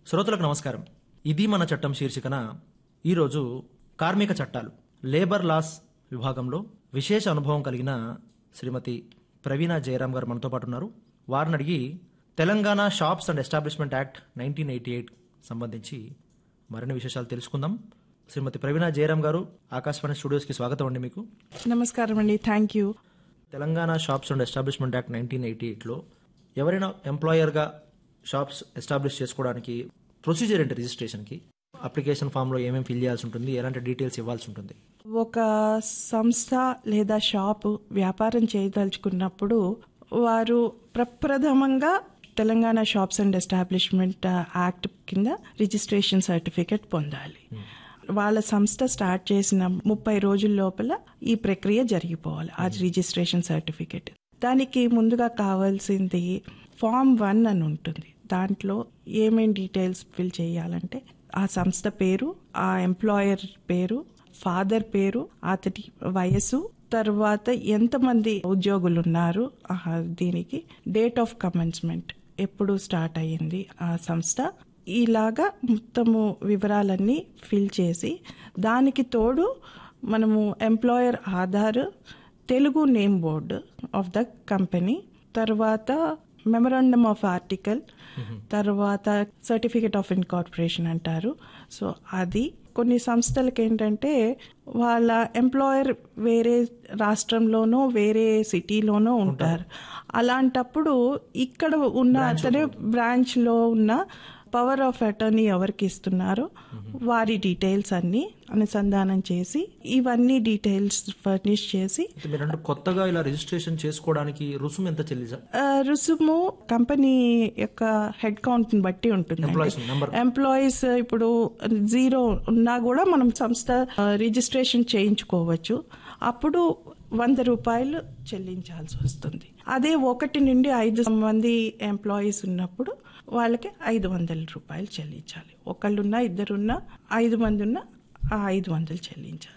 శ్రోతలకు నమస్కారం ఇది మన చట్టం శీర్షికన ఈరోజు కార్మిక చట్టాలు లేబర్ లాస్ విభాగంలో విశేష అనుభవం కలిగిన శ్రీమతి ప్రవీణ జయరాం గారు మనతో పాటు ఉన్నారు వారిని అడిగి Telangana shops and establishment act nineteen eighty eight సంబంధించి మరిన్ని విశేషాలు తెలుసుకుందాం శ్రీమతి ప్రవీణ జయరాం గారు ఆకాశవాణి స్టూడియోస్కి స్వాగతం అండి మీకు నమస్కారం అండి thank you Telangana shops and establishment act nineteen eighty ఎయిట్లో ఎవరైనా ఎంప్లాయర్గా షాప్స్ ఎస్టాబ్లిష్ చేసుకోవడానికి ప్రొసీజర్ ఏంటి రిజిస్ట్రేషన్కి అప్లికేషన్ ఫామ్లో ఏమేమి ఫిల్ చేయాల్సి ఉంటుంది ఎలాంటి డీటెయిల్స్ ఇవ్వాల్సి ఉంటుంది ఒక సంస్థ లేదా షాపు వ్యాపారం చేయదలుచుకున్నప్పుడు వారు ప్రప్రథమంగా Telangana shops and establishment act కింద రిజిస్ట్రేషన్ సర్టిఫికెట్ పొందాలి వాళ్ళ సంస్థ స్టార్ట్ చేసిన ముప్పై రోజుల లోపల ఈ ప్రక్రియ జరిగిపోవాలి ఆ రిజిస్ట్రేషన్ సర్టిఫికెట్ దానికి ముందుగా కావాల్సింది ఫామ్ వన్ అని ఉంటుంది దాంట్లో ఏమేం డీటెయిల్స్ ఫిల్ చేయాలంటే ఆ సంస్థ పేరు ఆ ఎంప్లాయర్ పేరు ఫాదర్ పేరు అతడి వయసు తర్వాత ఎంతమంది ఉద్యోగులు ఉన్నారు ఆ దీనికి డేట్ ఆఫ్ కమెన్స్మెంట్ ఎప్పుడు స్టార్ట్ అయ్యింది ఆ సంస్థ ఇలాగా మొత్తము వివరాలన్నీ ఫిల్ చేసి దానికి తోడు మనము employer Aadhaar Telugu name board of the company తర్వాత మెమరాండమ్ ఆఫ్ ఆర్టికల్ తర్వాత సర్టిఫికేట్ ఆఫ్ ఇన్కార్పొరేషన్ అంటారు సో అది కొన్ని సంస్థలకి ఏంటంటే వాళ్ళ ఎంప్లాయర్ వేరే రాష్ట్రంలోనో వేరే సిటీలోనో ఉంటారు అలాంటప్పుడు ఇక్కడ ఉన్న అతనే బ్రాంచ్లో ఉన్న పవర్ ఆఫ్ అటర్నీ ఎవరికి ఇస్తున్నారో వారి డీటెయిల్స్ అన్ని అనుసంధానం చేసి ఇవన్నీ డీటెయిల్స్ ఫర్నిష్ చేసి అయితే మీరంటే కొత్తగా ఇలా రిజిస్ట్రేషన్ చేసుకోవడానికి రుసుము ఎంత చెల్లించాలి ఆ, రుసుము కంపెనీ యొక్క హెడ్ కౌంట్ ని బట్టి ఉంటుంది Employees number. ఎంప్లాయీస్ ఇప్పుడు జీరో ఉన్నా కూడా మనం సంస్థ ఆ, రిజిస్ట్రేషన్ చేయించుకోవచ్చు అప్పుడు వంద రూపాయలు చెల్లించాల్సి వస్తుంది అదే ఒకటి నుండి ఐదు మంది ఎంప్లాయీస్ ఉన్నప్పుడు వాళ్ళకి ఐదు వందల రూపాయలు చెల్లించాలి ఒకళ్ళున్నా ఇద్దరున్నా ఐదు మంది ఉన్నా ఆ ఐదు వందలు చెల్లించాలి